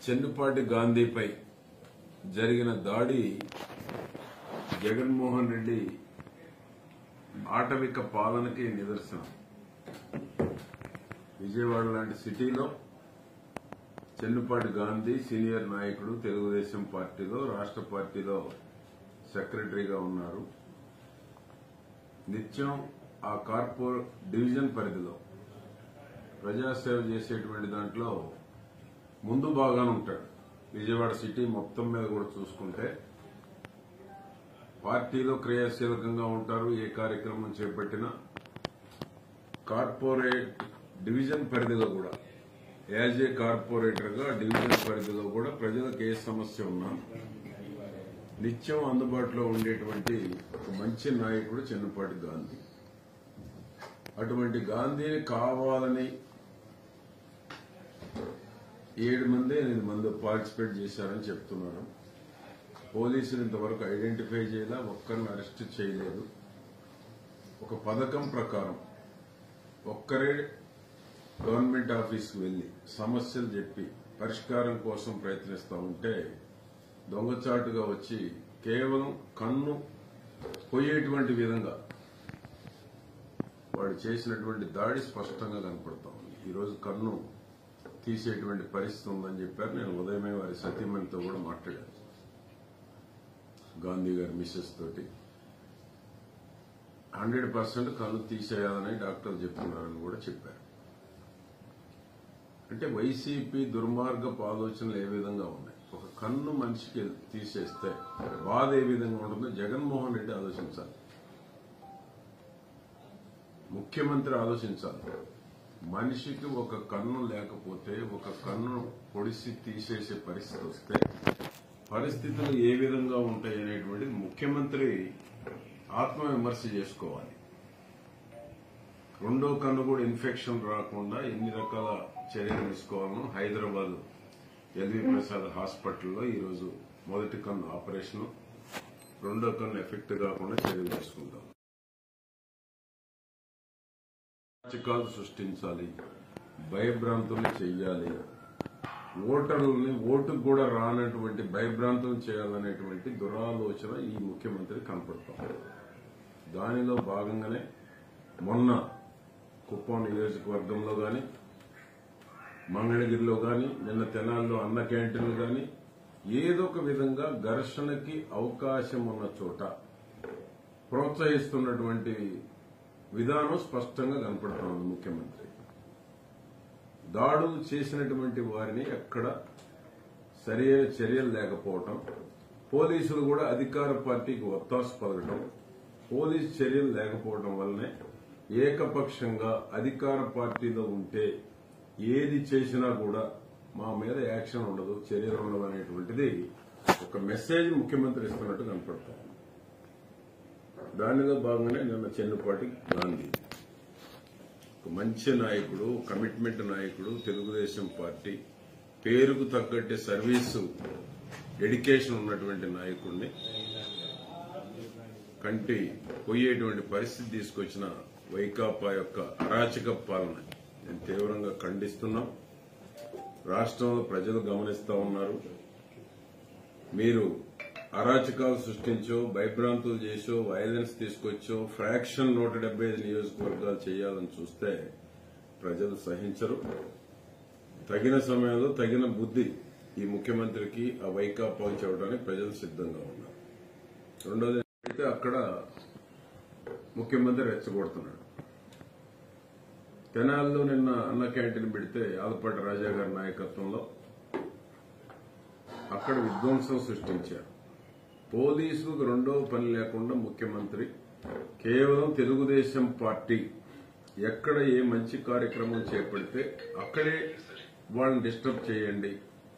చెన్నుపాటి గాంధీపై జరిగిన దాడి జగన్మోహన్ రెడ్డి ఆటవిక పాలనకి నిదర్శనం విజయవాడ లాంటి సిటీలో చెన్నుపాటి గాంధీ సీనియర్ నాయకుడు తెలుగుదేశం పార్టీలో రాష్ట్ర పార్టీలో సెక్రటరీగా ఉన్నారు నిత్యం ఆ కార్పొర్ డివిజన్ పరిధిలో ప్రజాసేవ చేసేటువంటి దాంట్లో ముందు బాగానే ఉంటాడు విజయవాడ సిటీ మొత్తం మీద కూడా చూసుకుంటే పార్టీలో క్రియాశీలకంగా ఉంటారు ఏ కార్యక్రమం చేపట్టినా కార్పొరేట్ డివిజన్ పరిధిలో కూడా యాజ్ ఏ కార్పొరేటర్ గా డివిజన్ పరిధిలో కూడా ప్రజలకు ఏ సమస్య ఉన్నా నిత్యం అందుబాటులో ఉండేటువంటి ఒక మంచి నాయకుడు చెన్నపాటి గాంధీ అటువంటి గాంధీని కావాలని ఏడు మంది ఎనిమిది మంది పార్టిసిపేట్ చేశారని చెప్తున్నారు పోలీసులు ఇంతవరకు ఐడెంటిఫై చేయలే ఒక్కరిని అరెస్ట్ చేయలేదు ఒక పథకం ప్రకారం ఒక్కరే గవర్నమెంట్ ఆఫీస్కి వెళ్లి సమస్యలు చెప్పి పరిష్కారం కోసం ప్రయత్నిస్తూ ఉంటే దొంగచాటుగా వచ్చి కేవలం కన్ను పోయేటువంటి విధంగా వాడు చేసినటువంటి దాడి స్పష్టంగా కనపడతా ఉంది ఈరోజు కన్ను తీసేటువంటి పరిస్థితి ఉందని చెప్పారు నేను ఉదయమే వారి సతీమణితో కూడా మాట్లాడాను గాంధీ గారి మిస్సెస్ తోటి హండ్రెడ్ పర్సెంట్ కన్ను తీసేయాలని డాక్టర్లు చెప్తున్నారని కూడా చెప్పారు అంటే వైసీపీ దుర్మార్గపు ఆలోచనలు ఏ విధంగా ఉన్నాయి ఒక కన్ను మనిషికి తీసేస్తే బాధ ఏ విధంగా ఉంటుందో జగన్మోహన్ రెడ్డి ఆలోచించాలి ముఖ్యమంత్రి ఆలోచించాలి మనిషికి ఒక కన్ను లేకపోతే ఒక కన్ను పొడిసి తీసేసే పరిస్థితి వస్తే పరిస్థితులు ఏ విధంగా ఉంటాయి అనేటువంటిది ముఖ్యమంత్రి ఆత్మవిమర్శ చేసుకోవాలి రెండో కన్ను కూడా ఇన్ఫెక్షన్ రాకుండా ఎన్ని రకాల చర్యలు తీసుకోవాలను హైదరాబాద్ ఎల్వి ప్రసాద్ హాస్పిటల్లో ఈరోజు మొదటి కన్ను ఆపరేషన్ రెండో కన్ను ఎఫెక్ట్ కాకుండా చర్యలు తీసుకుంటాం చికాలు సృష్టించాలి భయభ్రాంతులు చెయ్యాలి ఓటర్లని ఓటుకు కూడా రానటువంటి భయభ్రాంతులు చేయాలనేటువంటి దురాలోచన ఈ ముఖ్యమంత్రి కనపడతాం దానిలో భాగంగానే మొన్న కుప్పం నియోజకవర్గంలో గాని మంగళగిరిలో గాని నిన్న తెనాల్లో అన్న క్యాంటీన్లు గాని ఏదో ఒక విధంగా ఘర్షణకి అవకాశం ఉన్న చోట ప్రోత్సహిస్తున్నటువంటి విధానం స్పష్టంగా కనపడతా ఉంది ముఖ్యమంత్రి దాడులు చేసినటువంటి వారిని ఎక్కడ సరైన చర్యలు లేకపోవటం పోలీసులు కూడా అధికార పార్టీకి ఒత్తాసు పలకటం పోలీసు చర్యలు లేకపోవడం వల్లనే ఏకపక్షంగా అధికార పార్టీలో ఉంటే ఏది చేసినా కూడా మా మీద యాక్షన్ ఉండదు చర్యలు ఉండవు అనేటువంటిది ఒక మెసేజ్ ముఖ్యమంత్రి ఇస్తున్నట్టు కనపడతాం దానిలో భాగంగానే నిన్న చెన్నుపాటి గాంధీ ఒక మంచి నాయకుడు కమిట్మెంట్ నాయకుడు తెలుగుదేశం పార్టీ పేరుకు తగ్గట్టే సర్వీసు డెడికేషన్ ఉన్నటువంటి నాయకుడిని కంటి పోయేటువంటి పరిస్థితి తీసుకొచ్చిన వైకాపా యొక్క అరాచక పాలన నేను తీవ్రంగా ఖండిస్తున్నాం రాష్ట్రంలో ప్రజలు గమనిస్తా ఉన్నారు మీరు అరాచకాలు సృష్టించో భయభ్రాంతులు చేసో వైలెన్స్ తీసుకొచ్చో ఫ్రాక్షన్ నూట డెబ్బై ఐదు నియోజకవర్గాలు చేయాలని చూస్తే ప్రజలు సహించరు తగిన సమయంలో తగిన బుద్ధి ఈ ముఖ్యమంత్రికి ఆ వైకాపా చెప్పడానికి ప్రజలు సిద్ధంగా ఉన్నారు రెండోది అయితే అక్కడ ముఖ్యమంత్రి రెచ్చగొడుతున్నాడు తెనాల్లో నిన్న అన్న క్యాంటీన్ పెడితే ఆలపాటి రాజా గారి నాయకత్వంలో అక్కడ విధ్వంసం సృష్టించారు పోలీసులకు రెండో పని లేకుండా ముఖ్యమంత్రి కేవలం తెలుగుదేశం పార్టీ ఎక్కడ ఏ మంచి కార్యక్రమం చేపడితే అక్కడే వాళ్ళని డిస్టర్బ్ చేయండి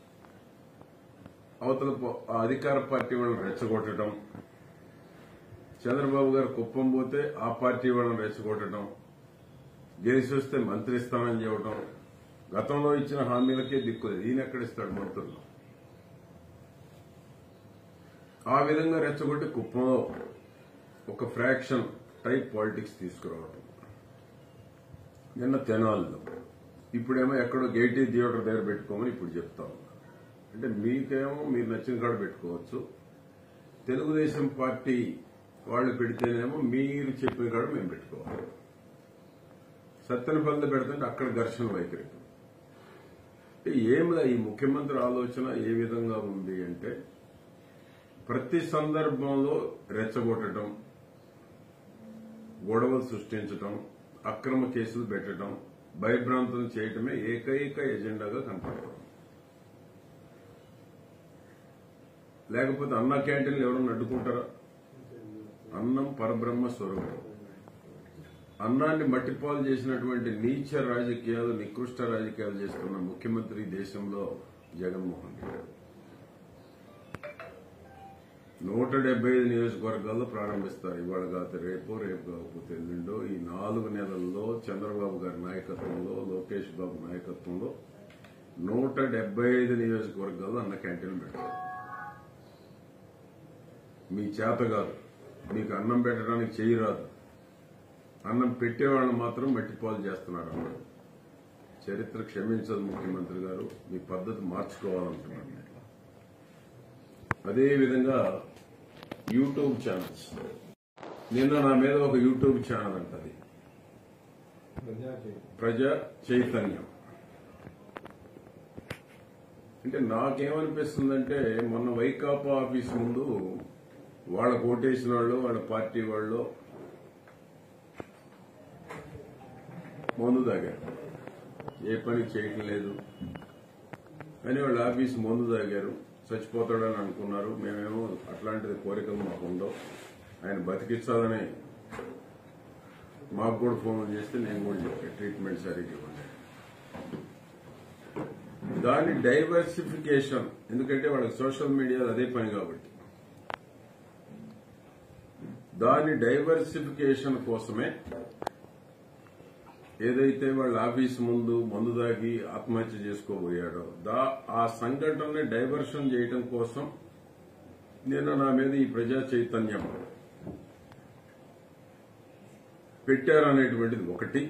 అవతల పో- ఆ అధికార పార్టీ వాళ్ళని రెచ్చగొట్టడం చంద్రబాబు గారు కుప్పం పోతే ఆ పార్టీ వాళ్ళని రెచ్చగొట్టడం గెలిచి వస్తే మంత్రి ఇస్తానని చెప్పడం గతంలో ఇచ్చిన హామీలకే దిక్కులేదు ఈయన ఎక్కడిస్తాడు మంత్రులు ఆ విధంగా రెచ్చగొట్టి కుప్పంలో ఒక ఫ్రాక్షన్ టైప్ పాలిటిక్స్ తీసుకురావడం నిన్న తెనాలిలో ఇప్పుడేమో ఎక్కడో గేటీ థియేటర్ దగ్గర పెట్టుకోమని ఇప్పుడు చెప్తా ఉన్నారు అంటే మీకేమో మీరు నచ్చిన కాడ పెట్టుకోవచ్చు తెలుగుదేశం పార్టీ వాళ్ళు పెడితేనేమో మీరు చెప్పిన కాడ మేము పెట్టుకోవాలి సత్తెనపల్లి పెడుతుంటే అక్కడ ఘర్షణ వైఖరి అంటే ఏమిలా ఈ ముఖ్యమంత్రి ఆలోచన ఏ విధంగా ఉంది అంటే ప్రతి సందర్భంలో రెచ్చగొట్టడం గొడవలు సృష్టించడం అక్రమ కేసులు పెట్టడం భయభ్రాంతులు చేయటమే ఏకైక ఎజెండాగా కనపడతాం లేకపోతే అన్న క్యాంటీన్లు ఎవరన్నా అడ్డుకుంటారా అన్నం పరబ్రహ్మ స్వరూపం అన్నాన్ని మట్టిపాలు చేసినటువంటి నీచ రాజకీయాలు నికృష్ట రాజకీయాలు చేస్తున్న ముఖ్యమంత్రి దేశంలో జగన్మోహన్ రెడ్డి నూట డెబ్బై ఐదు నియోజకవర్గాల్లో ప్రారంభిస్తారు ఇవాళ కాదు రేపు రేపు కాకపోతే ఎల్లుండో ఈ నాలుగు నెలల్లో చంద్రబాబు గారి నాయకత్వంలో లోకేష్ బాబు నాయకత్వంలో నూట డెబ్బై ఐదు నియోజకవర్గాల్లో అన్న క్యాంటీన్ పెట్టారు మీ చేత కాదు మీకు అన్నం పెట్టడానికి చెయ్యి రాదు అన్నం పెట్టేవాళ్ళని మాత్రం మట్టిపాలు చేస్తున్నారు అన్న చరిత్ర క్షమించదు ముఖ్యమంత్రి గారు మీ పద్ధతి మార్చుకోవాలంటున్నాను నేను. అదేవిధంగా యూట్యూబ్ ఛానల్స్ నిన్న నా మీద ఒక యూట్యూబ్ ఛానల్ అంటది ప్రజా చైతన్యం అంటే నాకేమనిపిస్తుందంటే మొన్న వైకాపా ఆఫీస్ ముందు వాళ్ళ కోటేసిన వాళ్ళు వాళ్ళ పార్టీ వాళ్ళు మందు తాగారు ఏ పని చేయటం లేదు అని వాళ్ళ ఆఫీస్ మందు తాగారు చచ్చిపోతాడని అనుకున్నారు మేమేమో అట్లాంటిది కోరికలు మాకు ఉండవు ఆయన బతికించాలని మాకు కూడా ఫోన్ చేస్తే నేను కూడా చెప్పాను ట్రీట్మెంట్ సరిగ్గా ఇవ్వండి దాని డైవర్సిఫికేషన్ ఎందుకంటే వాళ్ళకి సోషల్ మీడియా అదే పని కాబట్టి దాని డైవర్సిఫికేషన్ కోసమే ఏదైతే వాళ్ళ ఆఫీస్ ముందు మందు దాగి ఆత్మహత్య చేసుకోబోయాడో దా ఆ సంఘటనని డైవర్షన్ చేయడం కోసం నిన్న నా మీద ఈ ప్రజా చైతన్యం పెట్టారనేటువంటిది ఒకటి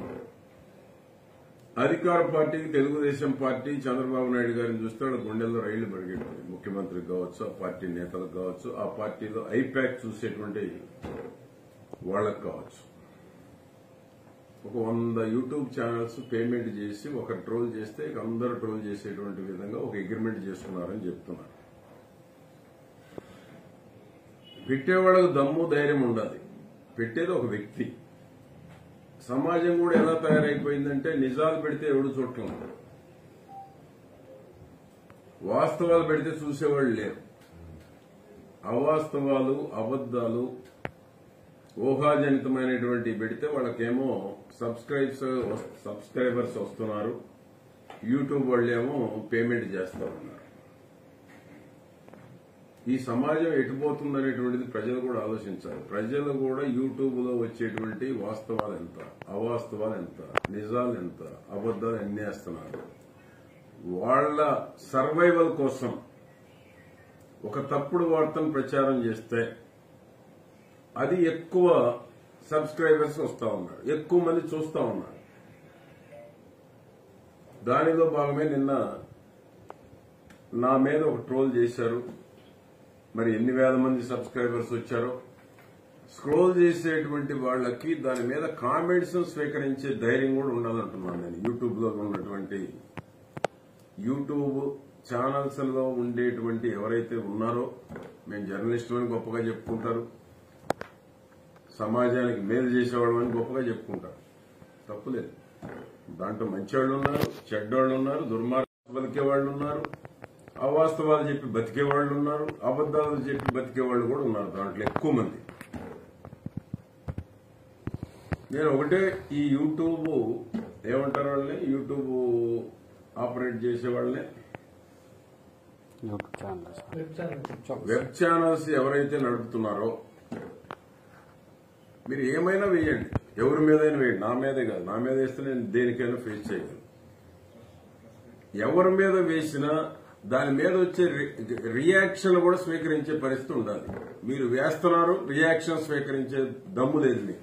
అధికార పార్టీకి తెలుగుదేశం పార్టీ చంద్రబాబు నాయుడు గారిని చూస్తే వాళ్ళ గుండెల్లో రైళ్లు పరిగెట్టింది ముఖ్యమంత్రికి కావచ్చు ఆ పార్టీ నేతలకు కావచ్చు ఆ పార్టీలో ఐపాక్ చూసేటువంటి వాళ్ళకు కావచ్చు ఒక వంద యూట్యూబ్ ఛానల్స్ పేమెంట్ చేసి ఒక ట్రోల్ చేస్తే ఇక అందరూ ట్రోల్ చేసేటువంటి విధంగా ఒక అగ్రిమెంట్ చేసుకున్నారని చెప్తున్నారు పెట్టేవాళ్ళకు దమ్ము ధైర్యం ఉండాలి పెట్టేది ఒక వ్యక్తి సమాజం కూడా ఎలా తయారైపోయిందంటే నిజాలు పెడితే ఎవడు చూడటం లేదు. వాస్తవాలు పెడితే చూసేవాళ్ళు లేరు అవాస్తవాలు అబద్దాలు ఊహాజనితమైనటువంటి పెడితే వాళ్ళకేమో సబ్స్క్రైబ్స్ సబ్స్క్రైబర్స్ వస్తున్నారు యూట్యూబ్ వాళ్ళేమో పేమెంట్ చేస్తా ఉన్నారు ఈ సమాజం ఎటుపోతుందనేటువంటిది ప్రజలు కూడా ఆలోచించాలి ప్రజలు కూడా యూట్యూబ్ లో వచ్చేటువంటి వాస్తవాలు ఎంత అవాస్తవాలు ఎంత నిజాలు ఎంత అబద్దాలు ఎన్ని వేస్తున్నారు వాళ్ళ సర్వైవల్ కోసం ఒక తప్పుడు వార్తను ప్రచారం చేస్తే అది ఎక్కువ సబ్స్క్రైబర్స్ వస్తా ఉన్నారు ఎక్కువ మంది చూస్తా ఉన్నారు దానిలో భాగమే నిన్న నా మీద ఒక ట్రోల్ చేశారు మరి ఎన్ని వేల మంది సబ్స్క్రైబర్స్ వచ్చారో స్క్రోల్ చేసేటువంటి వాళ్ళకి దాని మీద కామెంట్స్ స్వీకరించే ధైర్యం కూడా ఉండాలంటున్నాను నేను యూట్యూబ్ లో ఉన్నటువంటి యూట్యూబ్ ఛానల్స్ లో ఉండేటువంటి ఎవరైతే ఉన్నారో మేము జర్నలిస్టులని గొప్పగా చెప్పుకుంటారు సమాజానికి మేలు చేసేవాళ్ళు అని గొప్పగా చెప్పుకుంటారు తప్పులేదు దాంట్లో మంచివాళ్ళు ఉన్నారు చెడ్డవాళ్ళు ఉన్నారు దుర్మార్గం బతికే వాళ్ళు ఉన్నారు అవాస్తవాలు చెప్పి బతికే వాళ్ళు ఉన్నారు అబద్దాలు చెప్పి బతికే వాళ్ళు కూడా ఉన్నారు దాంట్లో ఎక్కువ మంది నేను ఒకటే ఈ యూట్యూబ్ ఏమంటారు వాళ్ళని యూట్యూబ్ ఆపరేట్ చేసే వాళ్ళని YouTube channels web channel web channels ఎవరైతే నడుపుతున్నారో మీరు ఏమైనా వేయండి ఎవరి మీదైనా వేయండి నా మీదే కాదు నా మీద వేస్తే నేను దేనికైనా ఫేస్ చేయగలను ఎవరి మీద వేసినా దాని మీద వచ్చే రి- రియాక్షన్ కూడా స్వీకరించే పరిస్థితి ఉండాలి మీరు వేస్తున్నారు రియాక్షన్ స్వీకరించే దమ్ము లేదు మీకు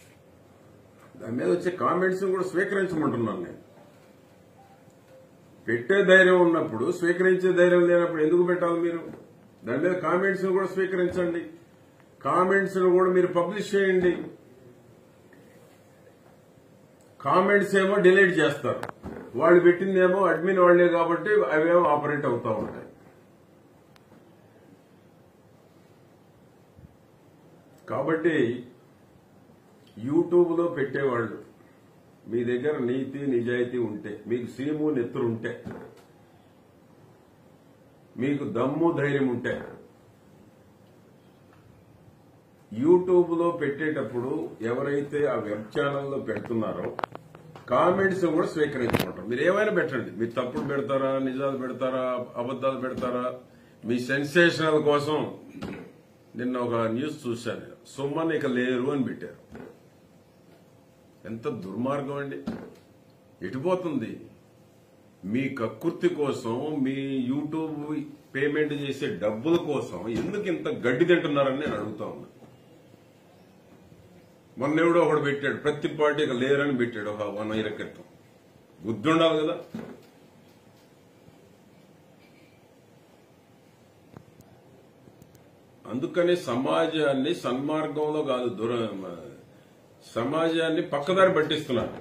దాని మీద వచ్చే కామెంట్స్ కూడా స్వీకరించమంటున్నాను నేను పెట్టే ధైర్యం ఉన్నప్పుడు స్వీకరించే ధైర్యం లేనప్పుడు ఎందుకు పెట్టాలి మీరు దాని మీద కామెంట్స్ కూడా స్వీకరించండి కామెంట్స్ కూడా మీరు పబ్లిష్ చేయండి కామెంట్స్ ఏమో డిలీట్ చేస్తారు వాళ్ళు పెట్టిందేమో అడ్మిన్ వాళ్లే కాబట్టి అవేమో ఆపరేట్ అవుతా ఉంటాయి కాబట్టి యూట్యూబ్ లో పెట్టేవాళ్ళు మీ దగ్గర నీతి నిజాయితీ ఉంటే మీకు సీము నెత్తురు ఉంటే మీకు దమ్ము ధైర్యం ఉంటే యూట్యూబ్ లో పెట్టేటప్పుడు ఎవరైతే ఆ వెబ్ ఛానల్లో పెడుతున్నారో కామెంట్స్ కూడా స్వీకరించుకుంటారు మీరు ఏమైనా పెట్టండి మీరు తప్పుడు పెడతారా నిజాలు పెడతారా అబద్దాలు పెడతారా మీ సెన్సేషనల్ కోసం నిన్న ఒక న్యూస్ చూశాను సుమన్ ఇక లేరు అని పెట్టారు ఎంత దుర్మార్గం అండి ఎటుపోతుంది మీ కక్కుర్తి కోసం మీ యూట్యూబ్ పేమెంట్ చేసే డబ్బుల కోసం ఎందుకు ఇంత గడ్డి తింటున్నారని నేను అడుగుతా ఉన్నా మొన్న ఎవడో ఒకడు పెట్టాడు ప్రతి పార్టీ ఇక లేరని పెట్టాడు ఒక వన్ ఇయర్ క్రితం బుద్ధుండాలి కదా అందుకని సమాజాన్ని సన్మార్గంలో కాదు దూర సమాజాన్ని పక్కదారి పట్టిస్తున్నారు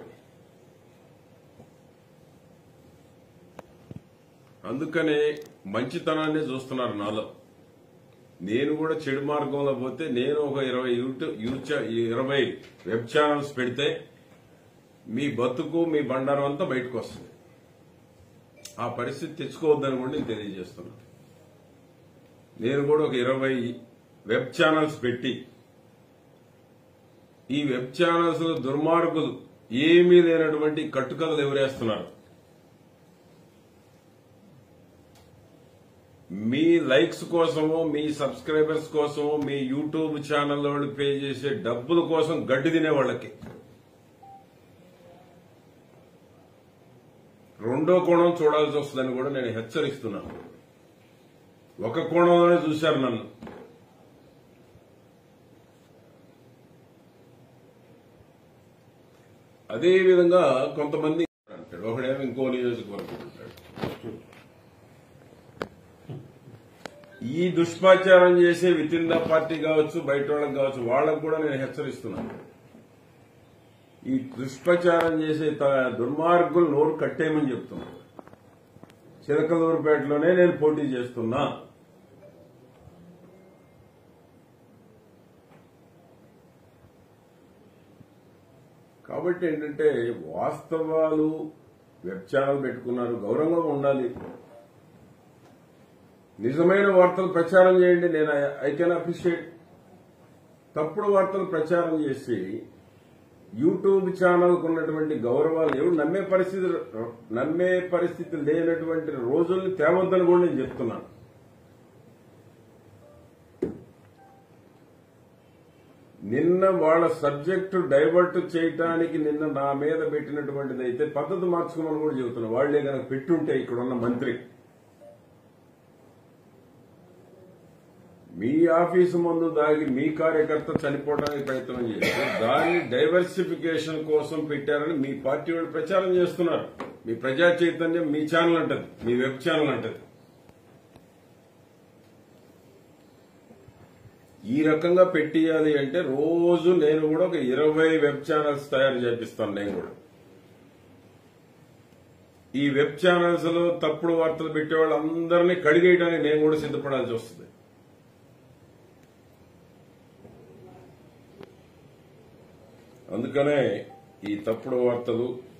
అందుకనే మంచితనాన్ని చూస్తున్నారు నాలో నేను కూడా చెడు మార్గంలో పోతే నేను ఒక ఇరవై యూట్యూబ్ యూట్యూ- ఇరవై వెబ్ ఛానల్స్ పెడితే మీ బతుకు మీ బండారం అంతా బయటకు వస్తుంది ఆ పరిస్థితి తెచ్చుకోవద్దని కూడా నేను తెలియజేస్తున్నాను నేను కూడా ఒక ఇరవై వెబ్ ఛానల్స్ పెట్టి ఈ వెబ్ ఛానల్స్ లో దుర్మార్గులు ఏమీ లేనటువంటి కట్టుకథలు ఎవరేస్తున్నారు మీ లైక్స్ కోసమో మీ సబ్స్క్రైబర్స్ కోసమో మీ యూట్యూబ్ ఛానల్ వాళ్ళు పే చేసే డబ్బుల కోసం గడ్డి తినే వాళ్ళకి రెండో కోణం చూడాల్సి వస్తుందని కూడా నేను హెచ్చరిస్తున్నాను ఒక కోణంలోనే చూశారు నన్ను అదే విధంగా కొంతమంది అంటాడు ఒకడేమో ఇంకో నియోజకవర్గం అంటాడు ఈ దుష్ప్రచారం చేసే విత్ ఇన్ ద పార్టీ కావచ్చు బయట వాళ్ళకి కావచ్చు వాళ్ళకు కూడా నేను హెచ్చరిస్తున్నాను ఈ దుష్ప్రచారం చేసే త- దుర్మార్గులు నోరు కట్టేయమని చెప్తున్నాను చిలకలూరుపేటలోనే నేను పోటీ చేస్తున్నా కాబట్టి ఏంటంటే వాస్తవాలు వెబ్ ఛానల్ పెట్టుకున్నారు గౌరవంగా ఉండాలి నిజమైన వార్తలు ప్రచారం చేయండి నేను ఐ కెన్ అప్రిషియేట్ తప్పుడు వార్తలు ప్రచారం చేసి యూట్యూబ్ ఛానల్ ఉన్నటువంటి గౌరవాలు ఎవరు నమ్మే పరిస్థితి నమ్మే పరిస్థితి లేనటువంటి రోజుల్ని తేవద్దని కూడా నేను చెప్తున్నాను నిన్న వాళ్ళ సబ్జెక్టు డైవర్ట్ చేయటానికి నిన్న నా మీద పెట్టినటువంటిది అయితే పద్ధతి మార్చుకోమని కూడా చెబుతున్నా వాళ్లే కనుక పెట్టుంటే ఇక్కడ ఉన్న మంత్రి మీ ఆఫీసు ముందు దాగి మీ కార్యకర్త చనిపోవడానికి ప్రయత్నం చేస్తే దాన్ని డైవర్సిఫికేషన్ కోసం పెట్టారని మీ పార్టీ వాళ్ళు ప్రచారం చేస్తున్నారు మీ ప్రజా చైతన్యం మీ ఛానల్ అంటది మీ వెబ్ ఛానల్ అంటది ఈ రకంగా పెట్టియాలి అంటే రోజు నేను కూడా ఒక ఇరవై వెబ్ ఛానల్స్ తయారు చేపిస్తాను నేను కూడా ఈ వెబ్ ఛానల్స్ లో తప్పుడు వార్తలు పెట్టే వాళ్ళందరినీ కడిగేయడానికి నేను కూడా సిద్ధపడాల్సి వస్తుంది అందుకనే ఈ తప్పుడు వార్తలు